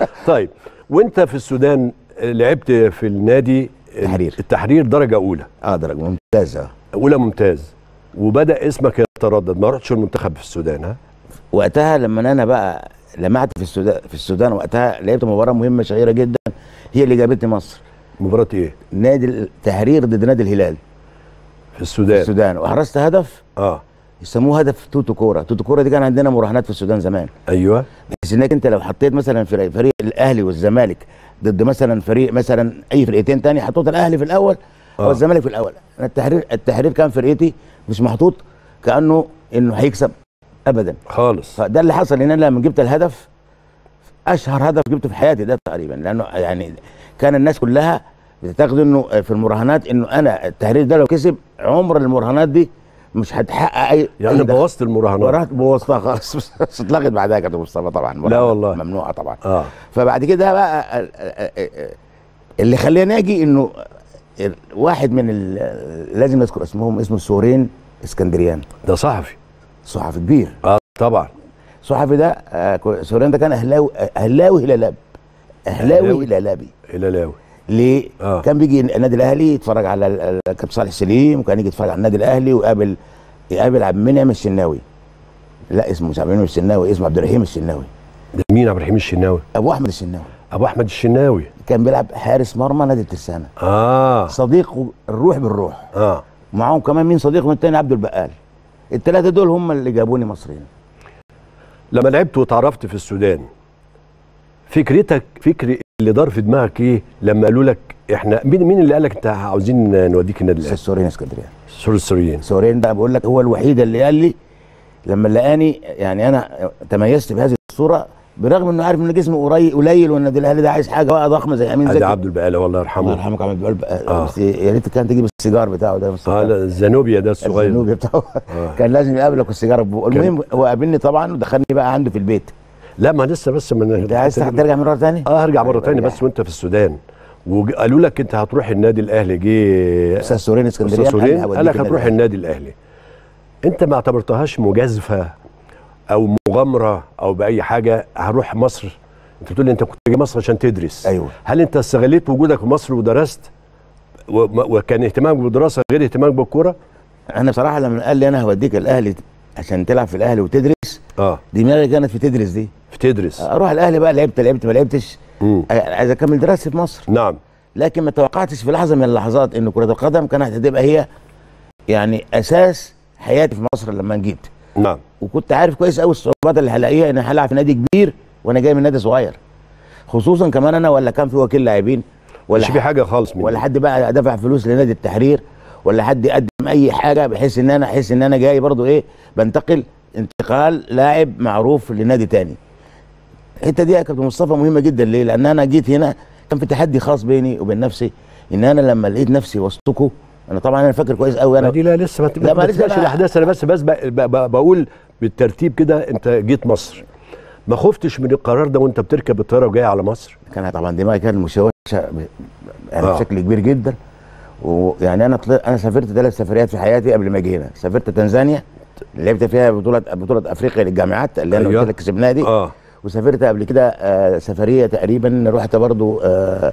طيب وانت في السودان لعبت في النادي التحرير. التحرير درجه اولى اه درجه ممتازه اولى ممتاز وبدا اسمك يتردد ما رحتش المنتخب في السودان ها وقتها لما انا بقى لمعت في السودان في السودان وقتها لعبت مباراه مهمه شهيره جدا هي اللي جابتني مصر مباراه ايه نادي التحرير ضد نادي الهلال في في السودان السودان وحرزت هدف اه يسموه هدف توتو كوره توتو كوره دي كان عندنا مراهنات في السودان زمان ايوه بحيث انك انت لو حطيت مثلا فريق, فريق الاهلي والزمالك ضد مثلا فريق مثلا اي فرقتين تاني حطيت الاهلي في الاول آه. والزمالك في الاول أنا التحرير التحرير كان فرقتي مش محطوط كانه انه هيكسب ابدا خالص فده اللي حصل ان انا لما جبت الهدف اشهر هدف جبته في حياتي ده تقريبا لانه يعني كان الناس كلها بتعتقد انه في المراهنات انه انا التحرير ده لو كسب عمر المراهنات دي مش هتحقق اي يعني أي دخل. بوظت المراهنات ورحت بوظتها خالص بس اتلغت بعدها كابتن مصطفى طبعا لا والله. ممنوعه طبعا اه فبعد كده بقى ال- ال- ال- اللي خلاني اجي انه ال- واحد من ال- لازم نذكر اسمهم اسمه سورين اسكندريان ده صحفي صحفي كبير اه طبعا صحفي ده آه، كو- سورين ده كان اهلاوي اهلاوي هلالاب أهلاوي؟ اهلاوي هلالابي هلالاوي ليه؟ آه. كان بيجي النادي الاهلي يتفرج على ال- ال- كابتن صالح سليم وكان يجي يتفرج على النادي الاهلي ويقابل يقابل عبد المنعم الشناوي لا اسمه مش عبد المنعم الشناوي اسمه عبد الرحيم الشناوي ده مين عبد الرحيم الشناوي ابو احمد الشناوي ابو احمد الشناوي كان بيلعب حارس مرمى نادي الترسانه اه صديق الروح بالروح اه معاهم كمان مين صديقهم التاني عبد البقال الثلاثه دول هم اللي جابوني مصر هنا لما لعبت وتعرفت في السودان فكرتك فكر اللي دار في دماغك ايه لما قالوا لك احنا مين مين اللي قال لك انت عاوزين نوديك النادي استاذ الاهلي سورين اسكندريه سور السوريين سورين ده بقول لك هو الوحيد اللي قال لي لما لقاني يعني انا تميزت بهذه الصوره برغم انه عارف ان جسمي قريب قليل وان النادي الاهلي ده عايز حاجه بقى ضخمه زي امين ادي زكي عبد البقاله والله الله يرحمه يرحمك عمل بقلب آه. بس يا ريت كان تجيب السيجار بتاعه ده اه لا الزنوبيا ده الصغير الزنوبي بتاعه آه. كان لازم يقابلك والسيجاره ببوق المهم هو قابلني طبعا ودخلني بقى عنده في البيت لا ما لسه بس من انت عايز ترجع مره ثانيه؟ اه هرجع مره تاني ارجع. بس وانت في السودان وقالوا لك انت هتروح النادي الاهلي جه استاذ سورين اسكندريه استاذ سورين هوديك قال لك النادي هتروح الأهلي. النادي الاهلي انت ما اعتبرتهاش مجازفه او مغامره او باي حاجه هروح مصر انت بتقول لي انت كنت جاي مصر عشان تدرس ايوه هل انت استغليت وجودك في مصر ودرست وما- وكان اهتمامك بالدراسه غير اهتمامك بالكوره انا بصراحه لما قال لي انا هوديك الاهلي عشان تلعب في الاهلي وتدرس اه دماغي كانت في تدرس دي بتدرس اروح الاهلي بقى لعبت لعبت ما لعبتش مم. عايز اكمل دراستي في مصر نعم لكن ما توقعتش في لحظه من اللحظات ان كره القدم كانت هتبقى هي يعني اساس حياتي في مصر لما جيت نعم وكنت عارف كويس قوي الصعوبات اللي هلاقيها ان هلعب في نادي كبير وانا جاي من نادي صغير خصوصا كمان انا ولا كان في وكيل لاعبين ولا مش في حاجه خالص من ولا دي. حد بقى دفع فلوس لنادي التحرير ولا حد يقدم اي حاجه بحيث ان انا احس ان انا جاي برضو ايه بنتقل انتقال لاعب معروف لنادي تاني الحته دي يا كابتن مصطفى مهمه جدا ليه لان انا جيت هنا كان في تحدي خاص بيني وبين نفسي ان انا لما لقيت نفسي وسطكم انا طبعا انا فاكر كويس قوي ما انا دي لا لسه ما لا، ما ما لسه تسمعش بقى. الاحداث انا بس بس ب- ب- ب- بقول بالترتيب كده انت جيت مصر ما خفتش من القرار ده وانت بتركب الطياره وجاي على مصر كان طبعا دماغي كان مشوشه ب- يعني آه. بشكل كبير جدا ويعني انا طلعت انا سافرت ثلاث سفريات في حياتي قبل ما اجي هنا سافرت تنزانيا لعبت فيها بطوله بطوله افريقيا للجامعات اللي انا أيوة. قلت لك كسبناها دي اه وسافرت قبل كده آه سفريه تقريبا رحت برضو آه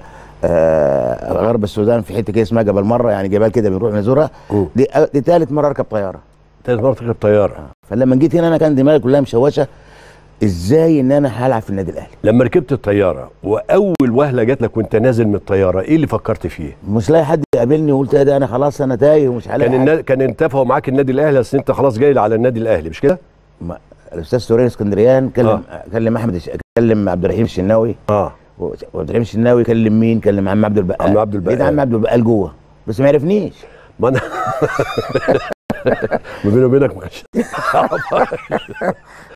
آه غرب السودان في حته كده اسمها جبل مره يعني جبال كده بنروح نزورها مم. دي دي ثالث مره اركب طياره ثالث مره تركب طياره فلما جيت هنا انا كان دماغي كلها مشوشه ازاي ان انا هلعب في النادي الاهلي لما ركبت الطياره واول وهله جات لك وانت نازل من الطياره ايه اللي فكرت فيه مش لاقي حد يقابلني وقلت ايه ده انا خلاص انا تايه ومش هلاقي كان حد. النا... كان اتفقوا معاك النادي الاهلي اصل انت خلاص جاي على النادي الاهلي مش كده ما- الاستاذ سورين اسكندريان كلم آه. آه. كلم احمد الش... كلم عبد الرحيم الشناوي اه و- وعبد الرحيم الشناوي كلم مين كلم عم عبد البقال عم عبد البقال. لقيت عم عبد البقال جوه بس ما عرفنيش ما انا ما بيني وبينك مش